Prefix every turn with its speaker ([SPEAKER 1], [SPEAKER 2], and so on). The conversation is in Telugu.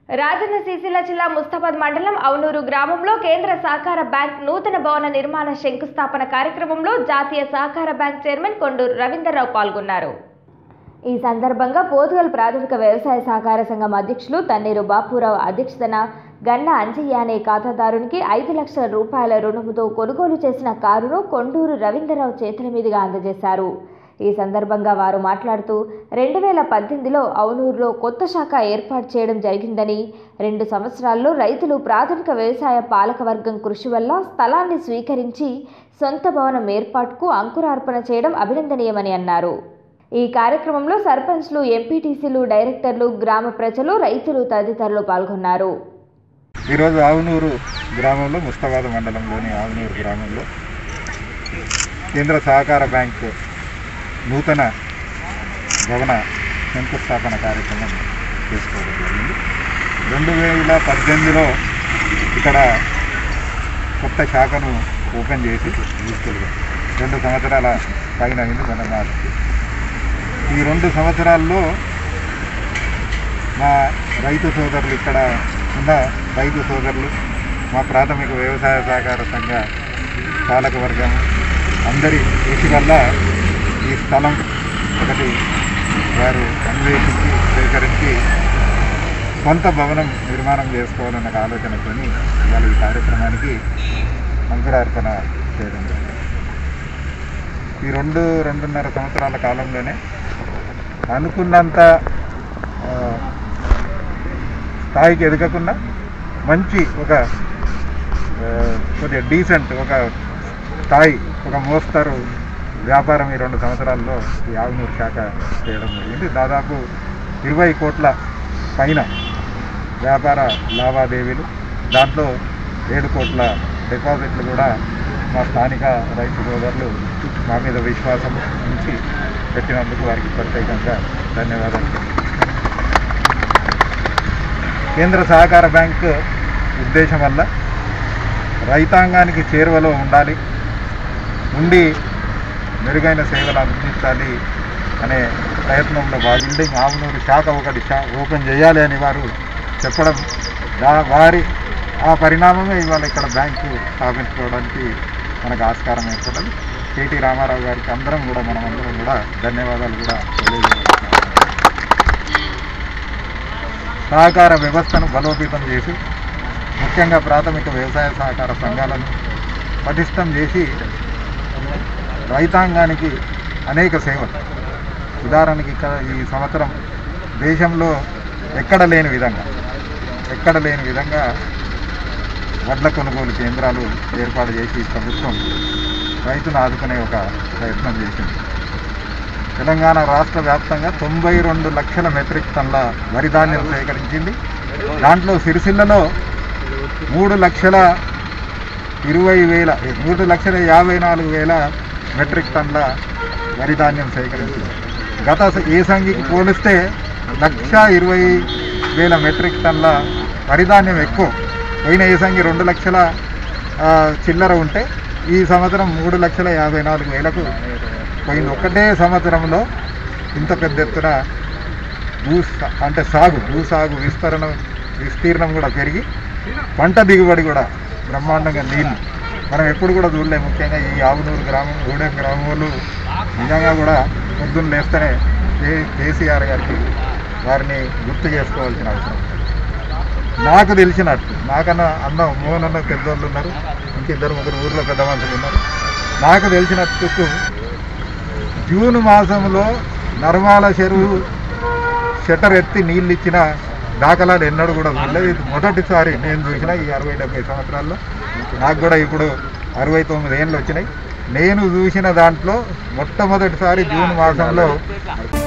[SPEAKER 1] రాజన్న సిరిసిల్ల జిల్లా ముస్తాబాద్ మండలం అవునూరు గ్రామంలో కేంద్ర సహకార బ్యాంక్ నూతన భవన నిర్మాణ శంకుస్థాపన కార్యక్రమంలో జాతీయ సహకార బ్యాంక్ చైర్మన్ కొండూరు రవీందర్రావు పాల్గొన్నారు ఈ సందర్భంగా పోతుగల్ ప్రాథమిక వ్యవసాయ సహకార సంఘం అధ్యక్షులు తన్నీరు బాపురావు అధ్యక్షతన గన్న అంజయ్య అనే ఖాతాదారునికి ఐదు లక్షల రూపాయల రుణముతో కొనుగోలు చేసిన కారును కొండూరు రవీంద్రరావు చేతుల మీదుగా అందజేశారు ఈ సందర్భంగా వారు మాట్లాడుతూ రెండు వేల పద్దెనిమిదిలో అవునూరులో కొత్త శాఖ ఏర్పాటు చేయడం జరిగిందని రెండు సంవత్సరాల్లో రైతులు ప్రాథమిక వ్యవసాయ పాలకవర్గం కృషి వల్ల స్థలాన్ని స్వీకరించి సొంత భవనం ఏర్పాటుకు అంకురార్పణ చేయడం అభినందనీయమని అన్నారు ఈ కార్యక్రమంలో సర్పంచ్లు ఎంపీటీసీలు డైరెక్టర్లు గ్రామ ప్రజలు రైతులు తదితరులు పాల్గొన్నారు
[SPEAKER 2] ఈరోజు ఆవునూరు గ్రామంలో ముస్తాబాద్ మండలంలోని ఆవునూరు గ్రామంలో కేంద్ర సహకార బ్యాంకు నూతన భవన శంకుస్థాపన కార్యక్రమం చేసుకోవడం జరిగింది రెండు వేల పద్దెనిమిదిలో ఇక్కడ కొత్త శాఖను ఓపెన్ చేసి యూస్ఫుల్గా రెండు సంవత్సరాల పైన అయింది మన మార్చి ఈ రెండు సంవత్సరాల్లో మా రైతు సోదరులు ఇక్కడ ఉన్న రైతు సోదరులు మా ప్రాథమిక వ్యవసాయ సహకార సంఘ పాలక వర్గం అందరి కృషి వల్ల ఈ స్థలం ఒకటి వారు అన్వేషించి సేకరించి సొంత భవనం నిర్మాణం చేసుకోవాలన్న ఒక ఆలోచనతోని ఇవాళ ఈ కార్యక్రమానికి అంకురార్పణ చేయడం జరిగింది. ఈ రెండు రెండున్నర సంవత్సరాల కాలంలోనే అనుకున్నంత ఆ, స్థాయికి ఎదగకుండా మంచి ఒక ఆ, కొద్దిగా డీసెంట్ ఒక స్థాయి ఒక మోస్తరు వ్యాపారం ఈ రెండు సంవత్సరాల్లో ఈ ఆవునూరు శాఖ చేయడం జరిగింది దాదాపు ఇరవై కోట్ల పైన వ్యాపార లావాదేవీలు దాంట్లో ఏడు కోట్ల డిపాజిట్లు కూడా మా స్థానిక రైతు సోదరులు మా మీద విశ్వాసం ఉంచి పెట్టినందుకు వారికి ప్రత్యేకంగా ధన్యవాదాలు కేంద్ర సహకార బ్యాంక్ ఉద్దేశం వల్ల రైతాంగానికి చేరువలో ఉండాలి ఉండి మెరుగైన సేవలు అందించాలి అనే ప్రయత్నంలో భాగంగా బిల్డింగ్ ఆవునూరు శాఖ ఒకటి శా ఓపెన్ చేయాలి అని వారు చెప్పడం దా వారి ఆ పరిణామమే ఇవాళ ఇక్కడ బ్యాంకు స్థాపించుకోవడానికి మనకు ఆస్కారం ఏర్పడాలి కేటీ రామారావు గారికి అందరం కూడా మనం అందరం కూడా ధన్యవాదాలు కూడా తెలియజేస్తున్నాం సహకార వ్యవస్థను బలోపేతం చేసి ముఖ్యంగా ప్రాథమిక వ్యవసాయ సహకార సంఘాలను పటిష్టం చేసి రైతాంగానికి అనేక సేవలు ఉదాహరణకి ఇక్కడ ఈ సంవత్సరం దేశంలో ఎక్కడ లేని విధంగా ఎక్కడ లేని విధంగా వడ్ల కొనుగోలు కేంద్రాలు ఏర్పాటు చేసి ప్రభుత్వం రైతును ఆదుకునే ఒక ప్రయత్నం చేసింది తెలంగాణ రాష్ట్ర వ్యాప్తంగా తొంభై రెండు లక్షల మెట్రిక్ టన్ల వరి ధాన్యం సేకరించింది దాంట్లో సిరిసిల్లలో మూడు లక్షల ఇరవై వేల మూడు లక్షల యాభై నాలుగు వేల మెట్రిక్ టన్ల వరి ధాన్యం సేకరించింది గత స- ఏ సంఘికి పోలిస్తే లక్ష ఇరవై వేల మెట్రిక్ టన్ల వరి ధాన్యం ఎక్కువ పోయిన ఏ సంఘి రెండు లక్షల ఆ, చిల్లర ఉంటే ఈ సంవత్సరం మూడు లక్షల యాభై నాలుగు వేలకు పోయింది ఒకటే సంవత్సరంలో ఇంత పెద్ద ఎత్తున భూ సా- అంటే సాగు భూ సాగు విస్తరణ విస్తీర్ణం కూడా పెరిగి పంట దిగుబడి కూడా బ్రహ్మాండంగా నీళ్ళు మనం ఎప్పుడు కూడా చూడలేము ముఖ్యంగా ఈ ఆవునూరు గ్రామం గూడెం గ్రామంలో నిజంగా కూడా పొద్దున్న లేస్తేనే కే కేసీఆర్ గారికి వారిని గుర్తు చేసుకోవాల్సిన అవసరం ఉంది. నాకు తెలిసినట్టు నాకన్నా అన్న మోహన్ అన్న పెద్దోళ్ళు ఉన్నారు ఇంకిద్దరు ముగ్గురు ఊర్లో పెద్ద మనుషులు ఉన్నారు నాకు తెలిసినట్టుకు జూన్ మాసంలో నర్మాల చెరువు షటర్ ఎత్తి నీళ్ళు ఇచ్చిన దాఖలాలు ఎన్నడూ కూడా చూడలేదు ఇది మొదటిసారి నేను చూసిన ఈ అరవై డెబ్బై సంవత్సరాల్లో నాకు కూడా ఇప్పుడు అరవై తొమ్మిది ఏళ్ళు వచ్చినాయి నేను చూసిన దాంట్లో మొట్టమొదటిసారి జూన్ మాసంలో